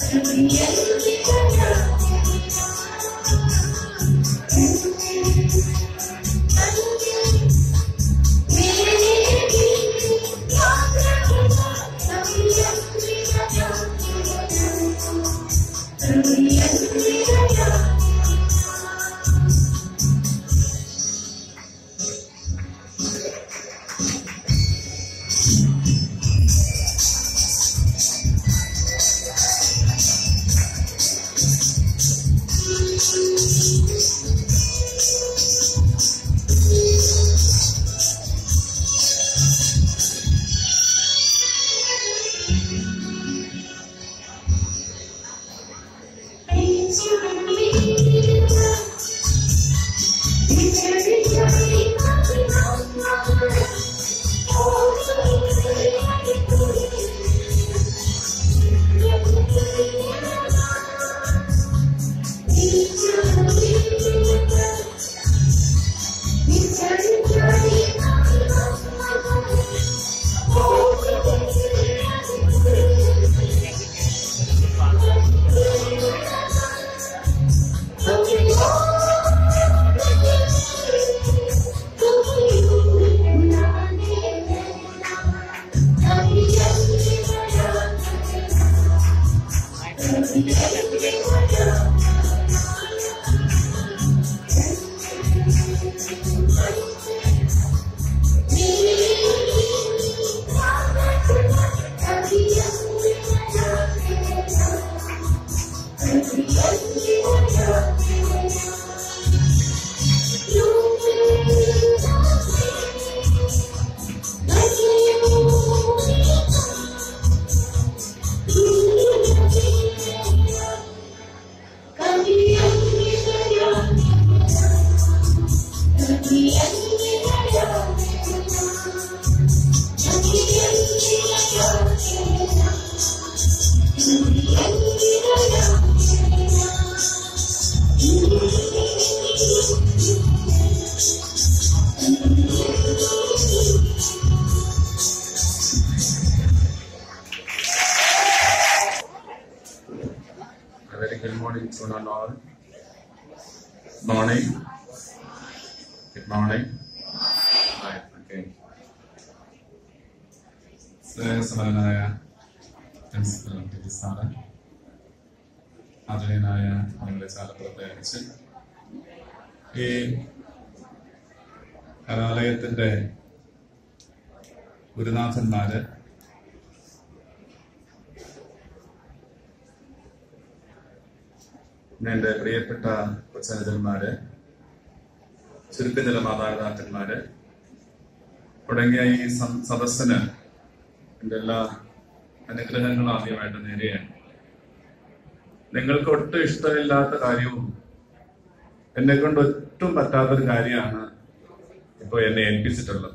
A very good morning to one and all. Morning. Good morning. Right, okay. സ്നേഹസമനായ principal T sir ആദരണീയനായ നിങ്ങളെ ചാലപ്പുറത്തെ അയച്ച് ഈ കലാലയത്തിന്റെ ഗുരുനാഥന്മാര് പിന്നെ എന്റെ പ്രിയപ്പെട്ട കൊച്ചനുജന്മാര് ചുരുക്കം ചില മാതാപിതാക്കന്മാര് തുടങ്ങിയ ഈ സം- സദസ്സിന് എന്റെ എല്ലാ അനുഗ്രഹങ്ങളും ആദ്യമായിട്ട് നേരെയാണ് നിങ്ങൾക്ക് ഒട്ടും ഇഷ്ടമില്ലാത്ത കാര്യവും എന്നെ കൊണ്ട് ഒട്ടും പറ്റാത്തൊരു കാര്യമാണ് ഇപ്പൊ എന്നെ ഏൽപ്പിച്ചിട്ടുള്ളത്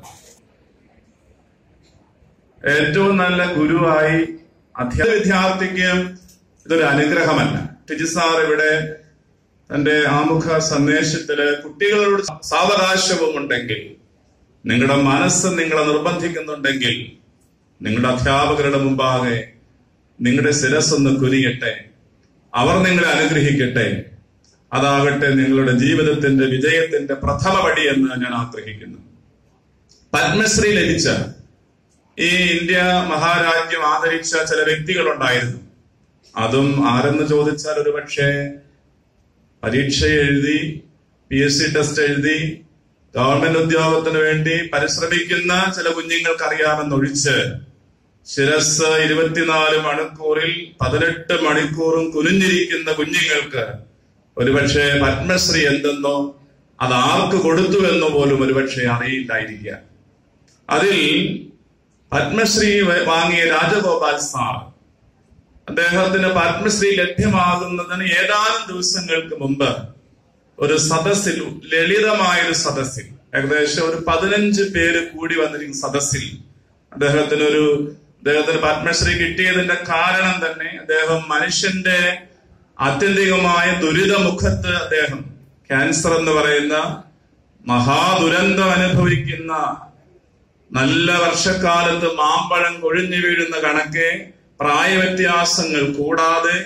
ഏറ്റവും നല്ല ഗുരുവായി അധ്യാപക വിദ്യാർത്ഥിക്ക് ഇതൊരു അനുഗ്രഹമല്ല ടിജി സാർ ഇവിടെ തന്റെ ആമുഖ സന്ദേശത്തില് കുട്ടികളോട് സാവകാശവും ഉണ്ടെങ്കിൽ നിങ്ങളുടെ മനസ്സ് നിങ്ങളെ നിർബന്ധിക്കുന്നുണ്ടെങ്കിൽ നിങ്ങളുടെ അധ്യാപകരുടെ മുമ്പാകെ നിങ്ങളുടെ ശിരസ്സൊന്ന് കുനിയട്ടെ അവർ നിങ്ങളെ അനുഗ്രഹിക്കട്ടെ അതാകട്ടെ നിങ്ങളുടെ ജീവിതത്തിന്റെ വിജയത്തിന്റെ പ്രഥമ പടി എന്ന് ഞാൻ ആഗ്രഹിക്കുന്നു പത്മശ്രീ ലഭിച്ച ഈ ഇന്ത്യ മഹാരാജ്യം ആദരിച്ച ചില വ്യക്തികളുണ്ടായിരുന്നു അതും ആരെന്ന് ചോദിച്ചാൽ ഒരു പക്ഷേ പരീക്ഷ എഴുതി പി എസ് സി ടെസ്റ്റ് എഴുതി ഗവൺമെന്റ് ഉദ്യോഗത്തിന് വേണ്ടി പരിശ്രമിക്കുന്ന ചില കുഞ്ഞുങ്ങൾക്ക് അറിയാമെന്നൊഴിച്ച് ശിരസ് ഇരുപത്തിനാല് മണിക്കൂറിൽ പതിനെട്ട് മണിക്കൂറും കുനിഞ്ഞിരിക്കുന്ന കുഞ്ഞുങ്ങൾക്ക് ഒരുപക്ഷെ പത്മശ്രീ എന്തെന്നോ അത് ആർക്ക് കൊടുത്തു എന്നോ പോലും ഒരുപക്ഷെ അറിയില്ലായിരിക്കാം അതിൽ പത്മശ്രീ വ- വാങ്ങിയ രാജഗോപാൽ സാർ അദ്ദേഹത്തിന് പത്മശ്രീ ലഭ്യമാകുന്നതിന് ഏതാനും ദിവസങ്ങൾക്ക് മുമ്പ് ഒരു സദസ്സിൽ ലളിതമായ ഒരു സദസ്സിൽ ഏകദേശം ഒരു പതിനഞ്ച് പേര് കൂടി വന്നിരിക്കുന്ന സദസ്സിൽ അദ്ദേഹത്തിന് ഒരു അദ്ദേഹത്തിന് പത്മശ്രീ കിട്ടിയതിന്റെ കാരണം തന്നെ അദ്ദേഹം മനുഷ്യന്റെ ആത്യന്തികമായ ദുരിതമുഖത്ത് അദ്ദേഹം ക്യാൻസർ എന്ന് പറയുന്ന മഹാദുരന്തം അനുഭവിക്കുന്ന നല്ല വർഷക്കാലത്ത് മാമ്പഴം കൊഴിഞ്ഞു വീഴുന്ന കണക്കെ പ്രായവ്യത്യാസങ്ങൾ കൂടാതെ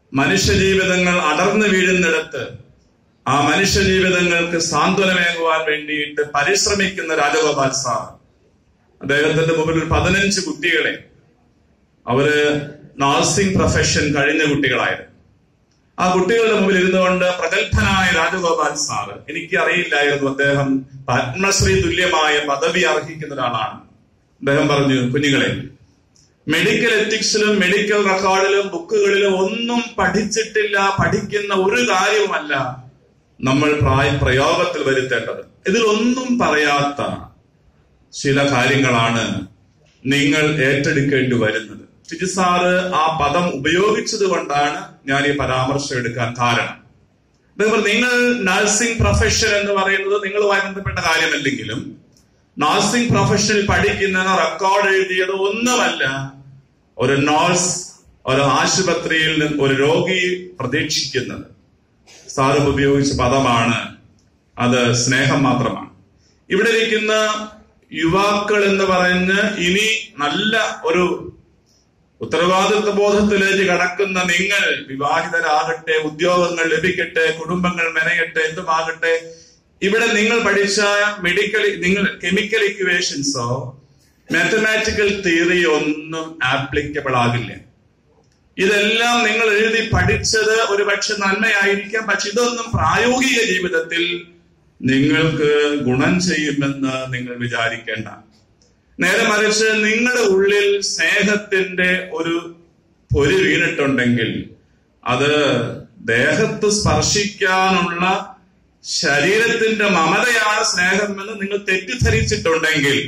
മനുഷ്യജീവിതങ്ങൾ അടർന്നു വീഴുന്നിടത്ത് ആ മനുഷ്യജീവിതങ്ങൾക്ക് സാന്ത്വനമേകുവാൻ വേണ്ടിയിട്ട് പരിശ്രമിക്കുന്ന രാജഗോപാൽ സാർ അദ്ദേഹത്തിന്റെ മുമ്പിൽ ഒരു പതിനഞ്ച് കുട്ടികളെ അവര് നഴ്സിംഗ് പ്രൊഫഷൻ കഴിഞ്ഞ കുട്ടികളായിരുന്നു ആ കുട്ടികളുടെ മുമ്പിൽ ഇരുന്നുകൊണ്ട് പ്രഗത്ഭനായ രാജഗോപാൽ സാറ് എനിക്ക് അറിയില്ലായിരുന്നു അദ്ദേഹം പത്മശ്രീ തുല്യമായ പദവി അർഹിക്കുന്ന ഒരാളാണ് അദ്ദേഹം പറഞ്ഞു കുഞ്ഞുങ്ങളെ മെഡിക്കൽ എത്തിക്സിലും മെഡിക്കൽ റെക്കോർഡിലും ബുക്കുകളിലും ഒന്നും പഠിച്ചിട്ടില്ല പഠിക്കുന്ന ഒരു കാര്യവുമല്ല നമ്മൾ പ്രായ പ്രയോഗത്തിൽ വരുത്തേണ്ടത് ഇതിലൊന്നും പറയാത്ത ചില കാര്യങ്ങളാണ് നിങ്ങൾ ഏറ്റെടുക്കേണ്ടി വരുന്നത് ടിജി സാറ് ആ പദം ഉപയോഗിച്ചത് കൊണ്ടാണ് ഞാൻ ഈ പരാമർശം എടുക്കാൻ കാരണം അതേപോലെ നിങ്ങൾ നഴ്സിംഗ് പ്രൊഫഷൻ എന്ന് പറയുന്നത് നിങ്ങളുമായി ബന്ധപ്പെട്ട കാര്യമല്ലെങ്കിലും നഴ്സിംഗ് പ്രൊഫഷനിൽ പഠിക്കുന്ന റെക്കോർഡ് എഴുതിയത് ഒന്നുമല്ല ഒരു നഴ്സ് ഒരു ആശുപത്രിയിൽ നിന്ന് ഒരു രോഗി പ്രതീക്ഷിക്കുന്നത് സാറ് ഉപയോഗിച്ച പദമാണ് അത് സ്നേഹം മാത്രമാണ് ഇവിടെ ഇരിക്കുന്ന യുവാക്കൾ എന്ന് പറഞ്ഞ് ഇനി നല്ല ഒരു ഉത്തരവാദിത്വ ബോധത്തിലേക്ക് കടക്കുന്ന നിങ്ങൾ വിവാഹിതരാകട്ടെ ഉദ്യോഗങ്ങൾ ലഭിക്കട്ടെ കുടുംബങ്ങൾ മെനയട്ടെ എന്തുമാകട്ടെ ഇവിടെ നിങ്ങൾ പഠിച്ച മെഡിക്കൽ നിങ്ങൾ കെമിക്കൽ ഇക്വേഷൻസോ മാത്തമാറ്റിക്കൽ തിയറി ഒന്നും ആപ്ലിക്കബിൾ ആകില്ല ഇതെല്ലാം നിങ്ങൾ എഴുതി പഠിച്ചത് ഒരു പക്ഷെ നന്മയായിരിക്കാം പക്ഷെ ഇതൊന്നും പ്രായോഗിക ജീവിതത്തിൽ നിങ്ങൾക്ക് ഗുണം ചെയ്യുമെന്ന് നിങ്ങൾ വിചാരിക്കേണ്ട നേരെ മറിച്ച് നിങ്ങളുടെ ഉള്ളിൽ സ്നേഹത്തിന്റെ ഒരു പൊരി വീണിട്ടുണ്ടെങ്കിൽ അത് ദേഹത്ത് സ്പർശിക്കാനുള്ള ശരീരത്തിന്റെ മമതയാണ് സ്നേഹമെന്ന് നിങ്ങൾ തെറ്റിദ്ധരിച്ചിട്ടുണ്ടെങ്കിൽ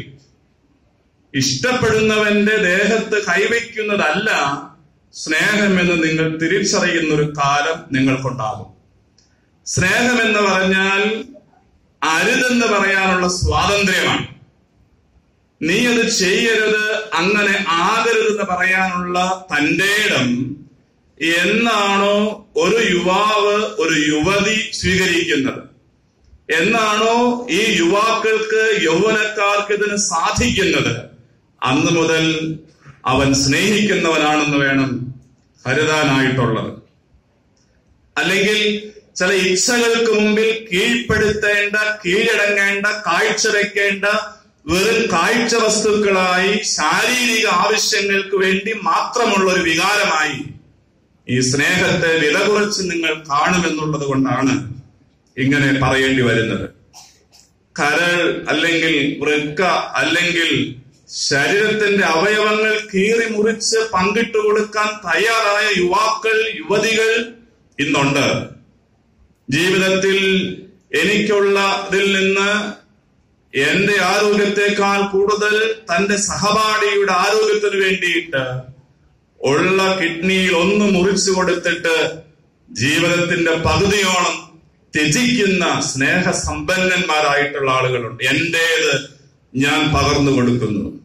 ഇഷ്ടപ്പെടുന്നവന്റെ ദേഹത്ത് കൈവയ്ക്കുന്നതല്ല സ്നേഹമെന്ന് നിങ്ങൾ തിരിച്ചറിയുന്ന ഒരു കാലം നിങ്ങൾക്കുണ്ടാകും സ്നേഹമെന്ന് പറഞ്ഞാൽ അരുതെന്ന് പറയാനുള്ള സ്വാതന്ത്ര്യമാണ് നീ അത് ചെയ്യരുത് അങ്ങനെ ആകരുതെന്ന് പറയാനുള്ള തന്റെ ഇടം എന്നാണോ ഒരു യുവാവ് ഒരു യുവതി സ്വീകരിക്കുന്നത് എന്നാണോ ഈ യുവാക്കൾക്ക് യൗവനക്കാർക്ക് ഇതിന് സാധിക്കുന്നത് അന്ന് മുതൽ അവൻ സ്നേഹിക്കുന്നവനാണെന്ന് വേണം കരുതാനായിട്ടുള്ളത് അല്ലെങ്കിൽ ചില ഇച്ഛകൾക്ക് മുമ്പിൽ കീഴ്പ്പെടുത്തേണ്ട കീഴടങ്ങേണ്ട കാഴ്ചവെക്കേണ്ട വെറും കാഴ്ച വസ്തുക്കളായി ശാരീരിക ആവശ്യങ്ങൾക്ക് വേണ്ടി മാത്രമുള്ള ഒരു വികാരമായി ഈ സ്നേഹത്തെ വില കുറച്ച് നിങ്ങൾ കാണുമെന്നുള്ളത് കൊണ്ടാണ് ഇങ്ങനെ പറയേണ്ടി വരുന്നത് കരൾ അല്ലെങ്കിൽ വൃക്ക അല്ലെങ്കിൽ ശരീരത്തിന്റെ അവയവങ്ങൾ കീറി മുറിച്ച് പങ്കിട്ടു കൊടുക്കാൻ തയ്യാറായ യുവാക്കൾ യുവതികൾ ഇന്നുണ്ട് ജീവിതത്തിൽ എനിക്കുള്ളതിൽ നിന്ന് എന്റെ ആരോഗ്യത്തെക്കാൾ കൂടുതൽ തന്റെ സഹപാഠിയുടെ ആരോഗ്യത്തിന് വേണ്ടിയിട്ട് ഉള്ള കിഡ്നിയിൽ ഒന്ന് മുറിച്ചു കൊടുത്തിട്ട് ജീവിതത്തിന്റെ പകുതിയോളം ത്യജിക്കുന്ന സ്നേഹസമ്പന്നന്മാരായിട്ടുള്ള ആളുകളുണ്ട് എന്റേത് ഞാൻ പകർന്നു കൊടുക്കുന്നു